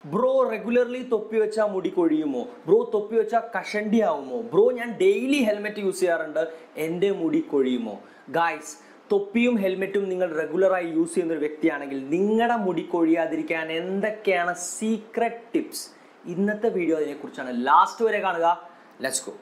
Bro regularly തൊപ്പി വെച്ചാൽ മുടി കൊഴിയുമോ ബ്രോ തൊപ്പി വെച്ചാൽ കഷണ്ടി ആവുമോ ബ്രോ ഞാൻ ഡെയിലി ഹെൽമെറ്റ് യൂസ് ചെയ്യാറുണ്ട് എൻ്റെ മുടി കൊഴിയുമോ ഗായ്സ് തൊപ്പിയും ഹെൽമെറ്റും നിങ്ങൾ റെഗുലറായി യൂസ് ചെയ്യുന്ന ഒരു വ്യക്തിയാണെങ്കിൽ നിങ്ങളുടെ മുടി കൊഴിയാതിരിക്കാൻ എന്തൊക്കെയാണ് സീക്രട്ട് ടിപ്സ് ഇന്നത്തെ വീഡിയോ അതിനെക്കുറിച്ചാണ് ലാസ്റ്റ് വരെ കാണുക ലെറ്റ്സ് ഗോ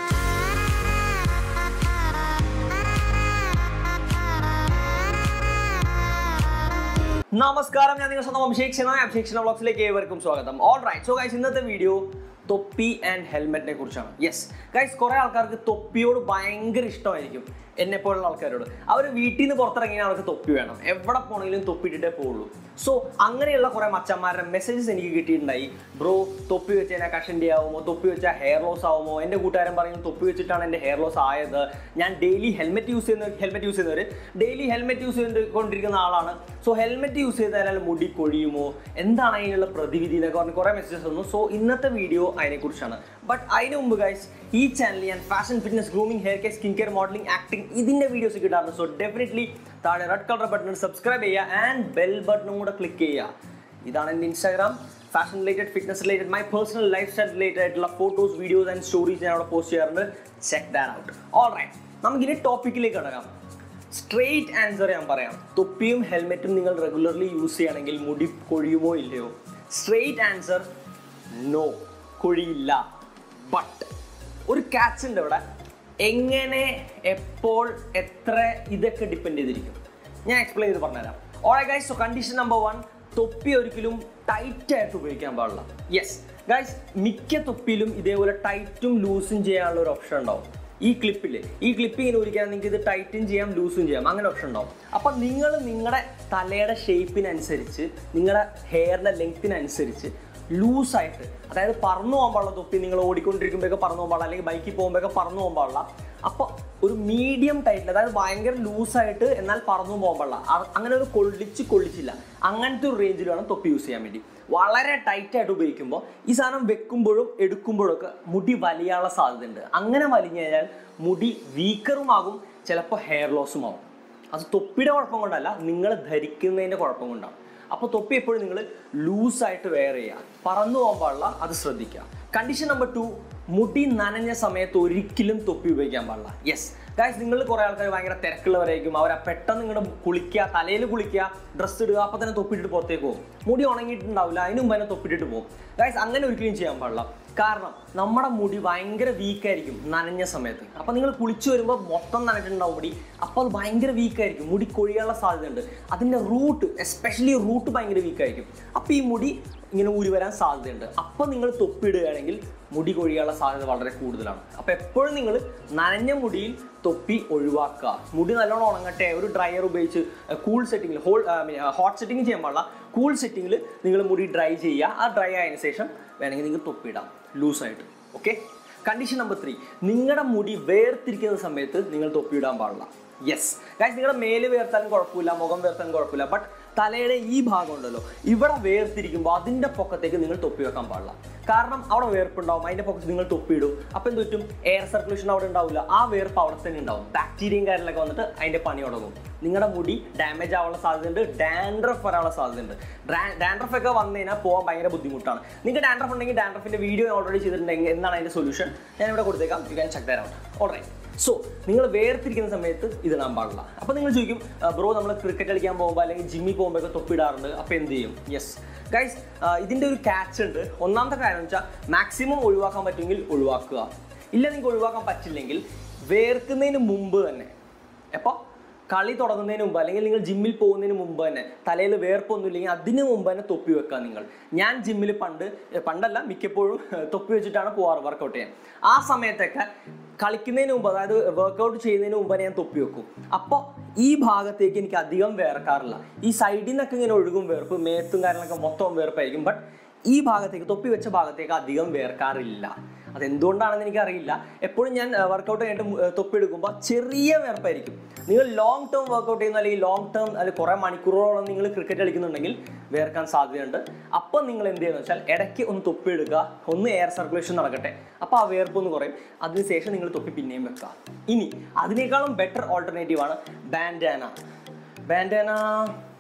നമസ്കാരം ഞാൻ നിങ്ങൾ സ്വന്തം അഭിഷേക് ഷെന അഭിഷേക് ഷെന വ്ളോഗ്സിലേക്ക് ഏവർക്കും സ്വാഗതം ഓൾ റൈറ്റ് സോ ഗൈസ് ഇന്നത്തെ വീഡിയോ തൊപ്പി ആൻഡ് ഹെൽമെറ്റിനെ കുറിച്ചാണ് യെസ് ഗൈസ് കുറേ ആൾക്കാർക്ക് തൊപ്പിയോട് ഭയങ്കര ഇഷ്ടമായിരിക്കും എന്നെ പോലുള്ള ആൾക്കാരോട് അവർ വീട്ടിൽ നിന്ന് പുറത്തിറങ്ങിയാൽ അവർക്ക് തൊപ്പി വേണം എവിടെ പോണെങ്കിലും തൊപ്പി ഇട്ടിട്ടേ പോവുള്ളൂ സോ അങ്ങനെയുള്ള കുറേ മച്ചന്മാരുടെ മെസ്സേജസ് എനിക്ക് കിട്ടിയിട്ടുണ്ടായി ബ്രോ തൊപ്പി വെച്ച് കഴിഞ്ഞാൽ കഷണ്ടി ആവുമോ തൊപ്പി വെച്ചാൽ ഹെയർ ലോസ് ആവുമോ എൻ്റെ കൂട്ടുകാരൻ പറയും തൊപ്പി വെച്ചിട്ടാണ് എൻ്റെ ഹെയർ ലോസ് ആയത് ഞാൻ ഡെയിലി ഹെൽമെറ്റ് യൂസ് ചെയ്യുന്ന ഹെൽമെറ്റ് യൂസ് ചെയ്യുന്നവർ ഡെയിലി ഹെൽമെറ്റ് യൂസ് ചെയ്തുകൊണ്ടിരിക്കുന്ന ആളാണ് സോ ഹെൽമെറ്റ് യൂസ് ചെയ്താൽ മുടി കൊഴിയുമോ എന്താണ് അതിനുള്ള പ്രതിവിധി എന്നൊക്കെ പറഞ്ഞ് കുറേ മെസ്സേജസ് വന്നു സോ ഇന്നത്തെ വീഡിയോ അതിനെക്കുറിച്ചാണ് ബട്ട് അതിന് മുമ്പ് ഗൈസ് ഈ ചാനൽ ഞാൻ fashion fitness grooming hair care skin care modelling acting ഇതിൻ്റെ വീഡിയോസ് കിട്ടാറുണ്ട് സോ ഡെഫിനറ്റ്ലി താഴെ റെഡ് കളർ ബട്ടൺ സബ്സ്ക്രൈബ് ചെയ്യുക ആൻഡ് ബെൽ ബട്ടണും കൂടെ ക്ലിക്ക് ചെയ്യുക ഇതാണ് എൻ്റെ Instagram fashion related fitness related my personal life style related ആയിട്ടുള്ള ഫോട്ടോസ് വീഡിയോസ് ആൻഡ് സ്റ്റോറീസ് ഞാൻ അവിടെ പോസ്റ്റ് ചെയ്യാറുണ്ട് check that out all right നമുക്കിനി ടോപ്പിക്കിലേക്ക് കിടക്കാം സ്ട്രെയിറ്റ് ആൻസർ ഞാൻ പറയാം തൊപ്പിയും ഹെൽമെറ്റും നിങ്ങൾ റെഗുലർലി യൂസ് ചെയ്യുകയാണെങ്കിൽ മുടി കൊഴിയുമോ ഇല്ലയോ സ്ട്രെയിറ്റ് ആൻസർ നോ കൊഴിയില്ല ബട്ട് ഒരു ക്യാച്ച് ഉണ്ട് ഇവിടെ എങ്ങനെ എപ്പോൾ എത്ര ഇതൊക്കെ ഡിപ്പെൻഡ് ചെയ്തിരിക്കും ഞാൻ എക്സ്പ്ലെയിൻ ചെയ്ത് പറഞ്ഞുതരാം ഓളെ guys so condition number one തൊപ്പി ഒരിക്കലും ടൈറ്റ് ആയിട്ട് ഉപയോഗിക്കാൻ പാടില്ല യെസ് ഗൈസ് മിക്ക തൊപ്പിയിലും ഇതേപോലെ ടൈറ്റും ലൂസും ചെയ്യാനുള്ള ഒരു ഓപ്ഷൻ ഉണ്ടാവും ഈ ക്ലിപ്പിൽ ഈ ക്ലിപ്പ് ഇങ്ങനെ ഒരിക്കാൻ നിങ്ങൾക്ക് ഇത് ടൈറ്റും ചെയ്യാം ലൂസും ചെയ്യാം അങ്ങനെ ഓപ്ഷൻ ഉണ്ടാവും അപ്പം നിങ്ങൾ നിങ്ങളുടെ തലയുടെ ഷേപ്പിനനുസരിച്ച് നിങ്ങളുടെ ഹെയറിൻ്റെ ലെങ്ത്തിനനുസരിച്ച് ലൂസായിട്ട് അതായത് പറന്നു പോകാൻ പാടില്ല തൊപ്പി നിങ്ങൾ ഓടിക്കൊണ്ടിരിക്കുമ്പോഴൊക്കെ പറന്നു പോകാൻ പാടില്ല അല്ലെങ്കിൽ ബൈക്കിൽ പോകുമ്പോഴൊക്കെ പറന്നു പോകാൻ പാടില്ല അപ്പോൾ ഒരു മീഡിയം ടൈറ്റിൽ അതായത് ഭയങ്കര ലൂസായിട്ട് എന്നാൽ പറന്നു പോകാൻ പാടില്ല അ- അങ്ങനെ ഒരു കൊള്ളിച്ച് കൊള്ളിച്ചില്ല അങ്ങനത്തെ ഒരു റേഞ്ചിൽ വേണം തൊപ്പി യൂസ് ചെയ്യാൻ വേണ്ടി വളരെ ടൈറ്റ് ആയിട്ട് ഉപയോഗിക്കുമ്പോൾ ഈ സാധനം വെക്കുമ്പോഴും എടുക്കുമ്പോഴും ഒക്കെ മുടി വലിയാനുള്ള സാധ്യതയുണ്ട് അങ്ങനെ വലിഞ്ഞു കഴിഞ്ഞാൽ മുടി വീക്കറും ആകും ചിലപ്പോൾ ഹെയർ ലോസും ആകും അത് തൊപ്പിയുടെ കുഴപ്പം കൊണ്ടല്ല നിങ്ങൾ ധരിക്കുന്നതിൻ്റെ കുഴപ്പം കൊണ്ടാണ് അപ്പോൾ തൊപ്പി എപ്പോഴും നിങ്ങൾ ലൂസായിട്ട് വെയർ ചെയ്യുക പറന്നു പോകാൻ പാടില്ല അത് ശ്രദ്ധിക്കുക കണ്ടീഷൻ നമ്പർ ടു മുടി നനഞ്ഞ സമയത്ത് ഒരിക്കലും തൊപ്പി ഉപയോഗിക്കാൻ പാടില്ല യെസ് ഗായ്സ് നിങ്ങൾ കുറേ ആൾക്കാർ ഭയങ്കര തിരക്കുള്ളവരായിരിക്കും അവർ പെട്ടെന്ന് നിങ്ങളുടെ കുളിക്കുക തലയിൽ കുളിക്കുക ഡ്രസ്സ് ഇടുക അപ്പോൾ തന്നെ തൊപ്പിട്ടിട്ട് പുറത്തേക്ക് പോകും മുടി ഉണങ്ങിയിട്ടുണ്ടാവില്ല അതിന് മുമ്പ് തന്നെ തൊപ്പിട്ടിട്ട് പോകും ഗായ്സ് അങ്ങനെ ഒരിക്കലും ചെയ്യാൻ പാടില്ല കാരണം നമ്മുടെ മുടി ഭയങ്കര വീക്കായിരിക്കും നനഞ്ഞ സമയത്ത് അപ്പോൾ നിങ്ങൾ കുളിച്ചു വരുമ്പോൾ മൊത്തം നനഞ്ഞിട്ടുണ്ടാവും മുടി അപ്പോൾ അത് ഭയങ്കര വീക്കായിരിക്കും മുടി കൊഴിയാനുള്ള സാധ്യതയുണ്ട് അതിൻ്റെ റൂട്ട് എസ്പെഷ്യലി റൂട്ട് ഭയങ്കര വീക്കായിരിക്കും അപ്പോൾ ഈ മുടി ഇങ്ങനെ ഊരി വരാൻ സാധ്യതയുണ്ട് അപ്പോൾ നിങ്ങൾ തൊപ്പിടുകയാണെങ്കിൽ മുടി കൊഴിയാനുള്ള സാധ്യത വളരെ കൂടുതലാണ് അപ്പോൾ എപ്പോഴും നിങ്ങൾ നനഞ്ഞ മുടിയിൽ തൊപ്പി ഒഴിവാക്കുക മുടി നല്ലോണം ഉണങ്ങട്ടെ ഒരു ഡ്രയർ ഉപയോഗിച്ച് കൂൾ സെറ്റിങ്ങിൽ ഹോൾ ഹോട്ട് സെറ്റിംഗ് ചെയ്യാൻ പാടില്ല കൂൾ സെറ്റിങ്ങിൽ നിങ്ങൾ മുടി ഡ്രൈ ചെയ്യുക ആ ഡ്രൈ ആയതിനു ശേഷം വേണമെങ്കിൽ നിങ്ങൾക്ക് തൊപ്പിയിടാം ലൂസായിട്ട് ഓക്കെ കണ്ടീഷൻ നമ്പർ ത്രീ നിങ്ങളുടെ മുടി വേർതിരിക്കുന്ന സമയത്ത് നിങ്ങൾ തൊപ്പിയിടാൻ പാടില്ല യെസ് ഗൈസ് നിങ്ങളുടെ മേല് വേർത്താലും കുഴപ്പമില്ല മുഖം വേർത്താലും കുഴപ്പമില്ല ബട്ട് തലയുടെ ഈ ഭാഗം ഉണ്ടല്ലോ ഇവിടെ വേർതിരിക്കുമ്പോൾ അതിൻ്റെ പൊക്കത്തേക്ക് നിങ്ങൾ തൊപ്പി വെക്കാൻ പാടില്ല കാരണം അവിടെ വേർപ്പുണ്ടാവും അതിൻ്റെ പൊക്കത്ത് നിങ്ങൾ തൊപ്പിയിടും അപ്പം എന്ത് പറ്റും എയർ സർക്കുലേഷൻ അവിടെ ഉണ്ടാവില്ല ആ വേർപ്പ് അവിടെ തന്നെ ഉണ്ടാവും ബാക്ടീരിയയും കാര്യങ്ങളൊക്കെ വന്നിട്ട് അതിൻ്റെ പണി തുടങ്ങും നിങ്ങളുടെ മുടി ഡാമേജ് ആവാനുള്ള സാധ്യതയുണ്ട് ഡാൻഡ്രഫ് വരാനുള്ള സാധ്യതയുണ്ട് ഡാൻഡ്രഫ് ഒക്കെ വന്നു കഴിഞ്ഞാൽ പോകാൻ ഭയങ്കര ബുദ്ധിമുട്ടാണ് നിങ്ങൾക്ക് ഡാൻഡ്രഫ് ഉണ്ടെങ്കിൽ ഡാൻഡ്രഫിൻ്റെ വീഡിയോ ഓൾറെഡി ചെയ്തിട്ടുണ്ടെങ്കിൽ എന്താണ് അതിൻ്റെ സൊല്യൂഷൻ ഞാൻ ഇവിടെ കൊടുത്തേക്കാം you can check that out all right so നിങ്ങൾ വേർതിരിക്കുന്ന സമയത്ത് ഇതിടാൻ പാടില്ല അപ്പോൾ നിങ്ങൾ ചോദിക്കും ബ്രോ നമ്മൾ ക്രിക്കറ്റ് കളിക്കാൻ പോകുമ്പോൾ അല്ലെങ്കിൽ ജിമ്മിൽ പോകുമ്പോഴൊക്കെ തൊപ്പിടാറുണ്ട് അപ്പോൾ എന്ത് ചെയ്യും യെസ് ഗൈസ് ഇതിൻ്റെ ഒരു ക്യാച്ച് ഉണ്ട് ഒന്നാമത്തെ കാര്യം എന്ന് വെച്ചാൽ മാക്സിമം ഒഴിവാക്കാൻ പറ്റുമെങ്കിൽ ഒഴിവാക്കുക ഇല്ല നിങ്ങൾക്ക് ഒഴിവാക്കാൻ പറ്റില്ലെങ്കിൽ വേർക്കുന്നതിന് മുമ്പ് തന്നെ എപ്പോൾ കളി തുടങ്ങുന്നതിന് മുമ്പ് അല്ലെങ്കിൽ നിങ്ങൾ ജിമ്മിൽ പോകുന്നതിന് മുമ്പ് തന്നെ തലയിൽ വേർപ്പൊന്നും ഇല്ലെങ്കിൽ അതിന് മുമ്പ് തന്നെ തൊപ്പി വെക്കുക നിങ്ങൾ ഞാൻ ജിമ്മിൽ പണ്ട് ഏ, പണ്ടല്ല മിക്കപ്പോഴും തൊപ്പി വെച്ചിട്ടാണ് പോവാറ് വർക്കൗട്ട് ചെയ്യാൻ ആ സമയത്തൊക്കെ കളിക്കുന്നതിന് മുമ്പ് അതായത് വർക്കൗട്ട് ചെയ്യുന്നതിന് മുമ്പ് ഞാൻ തൊപ്പി വെക്കും അപ്പോൾ ഈ ഭാഗത്തേക്ക് എനിക്ക് അധികം വേർക്കാറില്ല ഈ സൈഡിൽ നിന്നൊക്കെ ഇങ്ങനെ ഒഴുകും വേർപ്പ് മേത്തും കാര്യങ്ങളൊക്കെ മൊത്തം വേർപ്പായിരിക്കും ബട്ട് ഈ ഭാഗത്തേക്ക് തൊപ്പി വെച്ച ഭാഗത്തേക്ക് അധികം വേർക്കാറില്ല അതെന്തുകൊണ്ടാണെന്ന് എനിക്കറിയില്ല എപ്പോഴും ഞാൻ വർക്കൗട്ട് കഴിഞ്ഞിട്ട് മു- ഏർ തൊപ്പി എടുക്കുമ്പോൾ ചെറിയ വേർപ്പായിരിക്കും നിങ്ങൾ ലോങ് ടേം വർക്കൗട്ട് ചെയ്യുന്ന അല്ലെങ്കിൽ ലോങ് ടേം അല്ലെങ്കിൽ കുറേ മണിക്കൂറോളം നിങ്ങൾ ക്രിക്കറ്റ് കളിക്കുന്നുണ്ടെങ്കിൽ വേർക്കാൻ സാധ്യതയുണ്ട് അപ്പം നിങ്ങൾ എന്ത് ചെയ്യുന്നത് വെച്ചാൽ ഇടയ്ക്ക് ഒന്ന് തൊപ്പി എടുക്കുക ഒന്ന് എയർ സർക്കുലേഷൻ നടക്കട്ടെ അപ്പോൾ ആ വേർപ്പ് ഒന്ന് കുറയും അതിനുശേഷം നിങ്ങൾ തൊപ്പി പിന്നെയും വെക്കുക ഇനി അതിനേക്കാളും ബെറ്റർ ഓൾട്ടർനേറ്റീവ് ആണ് ബാൻഡാന ബാൻഡാന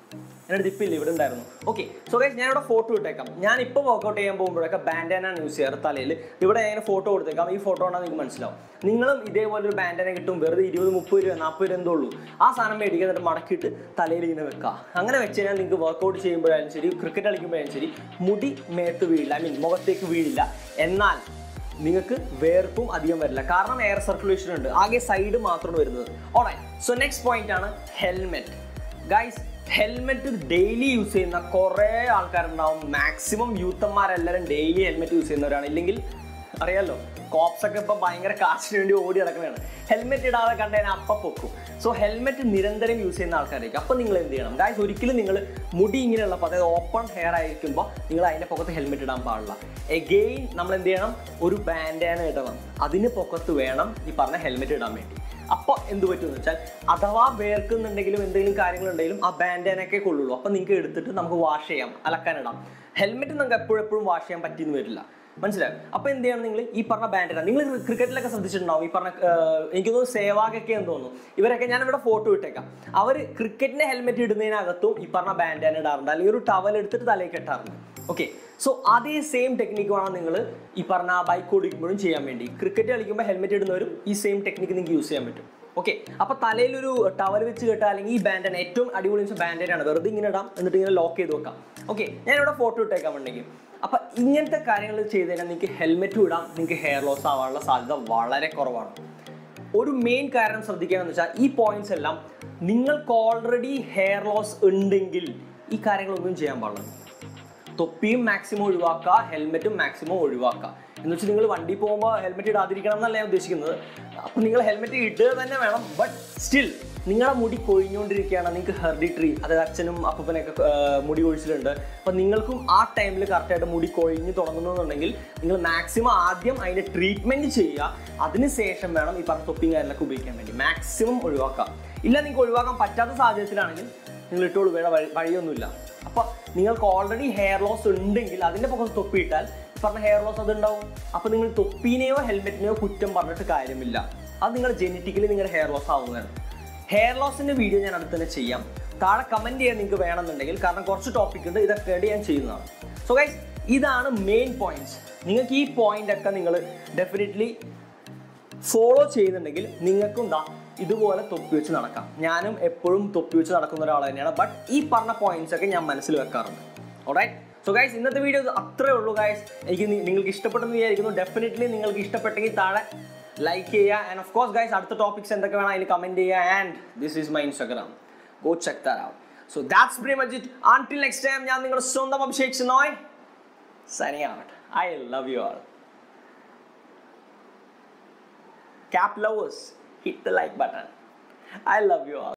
എൻ്റെ അടുത്ത് ഇപ്പം ഇല്ല ഇവിടെ ഉണ്ടായിരുന്നു ഓക്കെ സോ ഗൈസ് ഞാനിവിടെ ഫോട്ടോ ഇട്ടേക്കാം ഞാൻ ഇപ്പോൾ വർക്കൗട്ട് ചെയ്യാൻ പോകുമ്പോഴൊക്കെ ബാൻഡാനാണ് യൂസ് ചെയ്യാറ് തലയിൽ ഇവിടെ ഞാൻ ഫോട്ടോ കൊടുത്തേക്കാം ഈ ഫോട്ടോ ആണെങ്കിൽ നിങ്ങൾക്ക് മനസ്സിലാവും നിങ്ങളും ഇതേപോലെ ഒരു ബാൻഡാന കിട്ടും വെറുതെ ഇരുപത് മുപ്പത് രൂപ നാൽപ്പത് രൂപ എന്തോ ഉള്ളൂ ആ സാധനം മേടിക്കുക എന്നിട്ട് മടക്കിയിട്ട് തലയിൽ ഇങ്ങനെ വെക്കുക അങ്ങനെ വെച്ച് കഴിഞ്ഞാൽ നിങ്ങൾക്ക് വർക്കൗട്ട് ചെയ്യുമ്പോഴായാലും ശരി ക്രിക്കറ്റ് കളിക്കുമ്പോഴായാലും ശരി മുടി മേത്ത് വീഴില്ല ഐ മീൻ മുഖത്തേക്ക് വീഴില്ല എന്നാൽ നിങ്ങൾക്ക് വേർപ്പും അധികം വരില്ല കാരണം എയർ സർക്കുലേഷൻ ഉണ്ട് ആകെ സൈഡ് മാത്രമാണ് വരുന്നത് ഓൾറൈറ്റ് സോ നെക്സ്റ്റ് പോയിന്റ് ആണ് helmet guys helmet daily use ചെയ്യുന്ന കുറേ ആൾക്കാരുണ്ടാവും മാക്സിമം യൂത്തന്മാരെല്ലാവരും ഡെയിലി ഹെൽമെറ്റ് യൂസ് ചെയ്യുന്നവരാണ് ഇല്ലെങ്കിൽ അറിയാലോ കോപ്സ് ഒക്കെ ഇപ്പൊ ഭയങ്കര കാശിന് വേണ്ടി ഓടി നടക്കുന്നതാണ് ഹെൽമെറ്റ് ഇടാതെ കണ്ടതിന് അപ്പം പൊക്കും സോ ഹെൽമെറ്റ് നിരന്തരം യൂസ് ചെയ്യുന്ന ആൾക്കാരായിരിക്കും അപ്പോൾ നിങ്ങൾ എന്ത് ചെയ്യണം ഗായ്സ് ഒരിക്കലും നിങ്ങൾ മുടി ഇങ്ങനെയുള്ളപ്പോൾ അതായത് ഓപ്പൺ ഹെയർ ആയിരിക്കുമ്പോൾ നിങ്ങൾ അതിൻ്റെ പൊക്കത്ത് ഹെൽമെറ്റ് ഇടാൻ പാടില്ല എഗെയിൻ നമ്മൾ എന്ത് ചെയ്യണം ഒരു ബാൻഡാന ഇടണം അതിന് പൊക്കത്ത് വേണം ഈ പറഞ്ഞ ഹെൽമെറ്റ് ഇടാൻ വേണ്ടി അപ്പോൾ എന്ത് പറ്റുമെന്ന് വെച്ചാൽ അഥവാ വേർക്കുന്നുണ്ടെങ്കിലും എന്തെങ്കിലും കാര്യങ്ങളുണ്ടെങ്കിലും ആ ബാൻഡാനൊക്കെ കൊള്ളുള്ളൂ അപ്പോൾ നിങ്ങൾക്ക് എടുത്തിട്ട് നമുക്ക് വാഷ് ചെയ്യാം അലക്കാനിടാം ഹെൽമെറ്റ് നമുക്ക് എപ്പോഴും എപ്പോഴും വാഷ് ചെയ്യാൻ പറ്റിയെന്ന് വരില്ല മനസ്സിലായോ അപ്പൊ എന്ത് ചെയ്യണം നിങ്ങൾ ഈ പറഞ്ഞ ബാൻഡിന നിങ്ങൾ ക്രിക്കറ്റിലൊക്കെ ശ്രദ്ധിച്ചിട്ടുണ്ടാവും ഈ പറഞ്ഞ ആഹ്, എനിക്ക് തോന്നുന്നു സേവാഗൊക്കെ എന്ന് തോന്നുന്നു ഇവരൊക്കെ ഞാൻ ഇവിടെ ഫോട്ടോ ഇട്ടേക്കാം അവർ ക്രിക്കറ്റിന്റെ ഹെൽമെറ്റ് ഇടുന്നതിനകത്തും ഈ പറഞ്ഞ ബാൻഡാന ഇടാറുണ്ട് അല്ലെങ്കിൽ ഒരു ടവൽ എടുത്തിട്ട് തലയിൽ കെട്ടാറുണ്ട് ഓക്കെ സോ അതേ സെയിം ടെക്നിക്ക് വേണം നിങ്ങൾ ഈ പറഞ്ഞ ബൈക്ക് ഓടിക്കുമ്പോഴും ചെയ്യാൻ വേണ്ടി ക്രിക്കറ്റ് കളിക്കുമ്പോൾ ഹെൽമെറ്റ് ഇടുന്നവരും ഈ സെയിം ടെക്നിക്ക് നിങ്ങൾക്ക് യൂസ് ചെയ്യാൻ പറ്റും ഓക്കെ അപ്പൊ തലയിലൊരു ടവൽ വെച്ച് കെട്ടുക അല്ലെങ്കിൽ ഈ ബാൻഡാണ് ഏറ്റവും അടിപൊളി ബാൻഡാണ് വെറുതെ ഇങ്ങനെ ഇടാം എന്നിട്ട് ഇങ്ങനെ ലോക്ക് ചെയ്ത് വെക്കാം ഓക്കെ ഞാൻ ഇവിടെ ഫോട്ടോ ഇട്ടേക്കാൻ വേണ്ടെങ്കിൽ അപ്പൊ ഇങ്ങനത്തെ കാര്യങ്ങൾ ചെയ്ത് കഴിഞ്ഞാൽ നിങ്ങൾക്ക് ഹെൽമെറ്റും ഇടാം നിങ്ങൾക്ക് ഹെയർ ലോസ് ആവാനുള്ള സാധ്യത വളരെ കുറവാണ് ഒരു മെയിൻ കാരണം ശ്രദ്ധിക്കുകയെന്ന് വെച്ചാൽ ഈ പോയിന്റ്സ് എല്ലാം നിങ്ങൾക്ക് ഓൾറെഡി ഹെയർ ലോസ് ഉണ്ടെങ്കിൽ ഈ കാര്യങ്ങളൊന്നും ചെയ്യാൻ പാടില്ല തൊപ്പിയും മാക്സിമം ഒഴിവാക്കുക ഹെൽമെറ്റും മാക്സിമം ഒഴിവാക്കുക എന്ന് വെച്ചാൽ നിങ്ങൾ വണ്ടി പോകുമ്പോൾ ഹെൽമെറ്റ് ഇടാതിരിക്കണം എന്നല്ല ഞാൻ ഉദ്ദേശിക്കുന്നത് അപ്പം നിങ്ങൾ ഹെൽമെറ്റ് ഇടുക തന്നെ വേണം ബട്ട് സ്റ്റിൽ നിങ്ങളുടെ മുടി കൊഴിഞ്ഞുകൊണ്ടിരിക്കുകയാണ് നിങ്ങൾക്ക് ഹെർഡിട്രി അതായത് അച്ഛനും അപ്പനൊക്കെ മുടി കൊഴിച്ചിലുണ്ട് അപ്പം നിങ്ങൾക്കും ആ ടൈമിൽ കറക്റ്റായിട്ട് മുടി കൊഴിഞ്ഞ് തുടങ്ങുന്നുണ്ടെങ്കിൽ നിങ്ങൾ മാക്സിമം ആദ്യം അതിൻ്റെ ട്രീറ്റ്മെൻറ്റ് ചെയ്യുക അതിന് ശേഷം വേണം ഈ പറഞ്ഞ തൊപ്പിയും കാര്യങ്ങളൊക്കെ ഉപയോഗിക്കാൻ വേണ്ടി മാക്സിമം ഒഴിവാക്കുക ഇല്ല നിങ്ങൾക്ക് ഒഴിവാക്കാൻ പറ്റാത്ത സാഹചര്യത്തിലാണെങ്കിൽ നിങ്ങൾ ഇട്ടോളൂ വേറെ വഴി വഴിയൊന്നുമില്ല അപ്പോൾ നിങ്ങൾക്ക് ഓൾറെഡി ഹെയർ ലോസ് ഉണ്ടെങ്കിൽ അതിൻ്റെ പുറത്ത് തൊപ്പിയിട്ടാൽ ഈ പറഞ്ഞ ഹെയർ ലോസ് അതുണ്ടാവും അപ്പോൾ നിങ്ങൾ തൊപ്പീനെയോ ഹെൽമെറ്റിനെയോ കുറ്റം പറഞ്ഞിട്ട് കാര്യമില്ല അത് നിങ്ങൾ ജെനറ്റിക്കലി നിങ്ങളുടെ ഹെയർ ലോസ് ആവുന്നതാണ് ഹെയർ ലോസിൻ്റെ വീഡിയോ ഞാൻ അടുത്ത് തന്നെ ചെയ്യാം താഴെ കമൻറ്റ് ചെയ്യാൻ നിങ്ങൾക്ക് വേണമെന്നുണ്ടെങ്കിൽ കാരണം കുറച്ച് ടോപ്പിക് ഉണ്ട് ഇതൊക്കെ വേണ്ടി ഞാൻ ചെയ്യുന്നതാണ് സോ ഗൈസ് ഇതാണ് മെയിൻ പോയിന്റ്സ് നിങ്ങൾക്ക് ഈ പോയിന്റ് ഒക്കെ നിങ്ങൾ ഡെഫിനറ്റ്ലി ഫോളോ ചെയ്യുന്നുണ്ടെങ്കിൽ നിങ്ങൾക്കും ദാ ഇതുപോലെ തൊപ്പി വെച്ച് നടക്കാം ഞാനും എപ്പോഴും തൊപ്പി വെച്ച് നടക്കുന്ന ഒരാൾ തന്നെയാണ് ബട്ട് ഈ പറഞ്ഞ പോയിന്റ്സ് ഒക്കെ ഞാൻ മനസ്സിൽ വെക്കാറുണ്ട് ഓൾറൈറ്റ് സോ ഗൈസ് ഇന്നത്തെ വീഡിയോ അത്രേ ഉള്ളൂ ഗൈസ് എനിക്ക് നി- നിങ്ങൾക്ക് ഇഷ്ടപ്പെട്ടെന്ന് വിചാരിക്കുന്നു ഡെഫിനറ്റ്ലി നിങ്ങൾക്ക് ഇഷ്ടപ്പെട്ടെങ്കിൽ താഴെ ലൈക്ക് ചെയ്യുക ആൻഡ് ഓഫ് കോഴ്സ് ഗൈസ് അടുത്ത ടോപ്പിക്സ് എന്തൊക്കെ വേണം അതിൽ കമന്റ് ചെയ്യുക and this is my Instagram go check that out so that's pretty much it until next time ഞാൻ നിങ്ങളുടെ സ്വന്തം Abhishek Noy signing out I love you all Cap lovers, hit the like button. I love you all.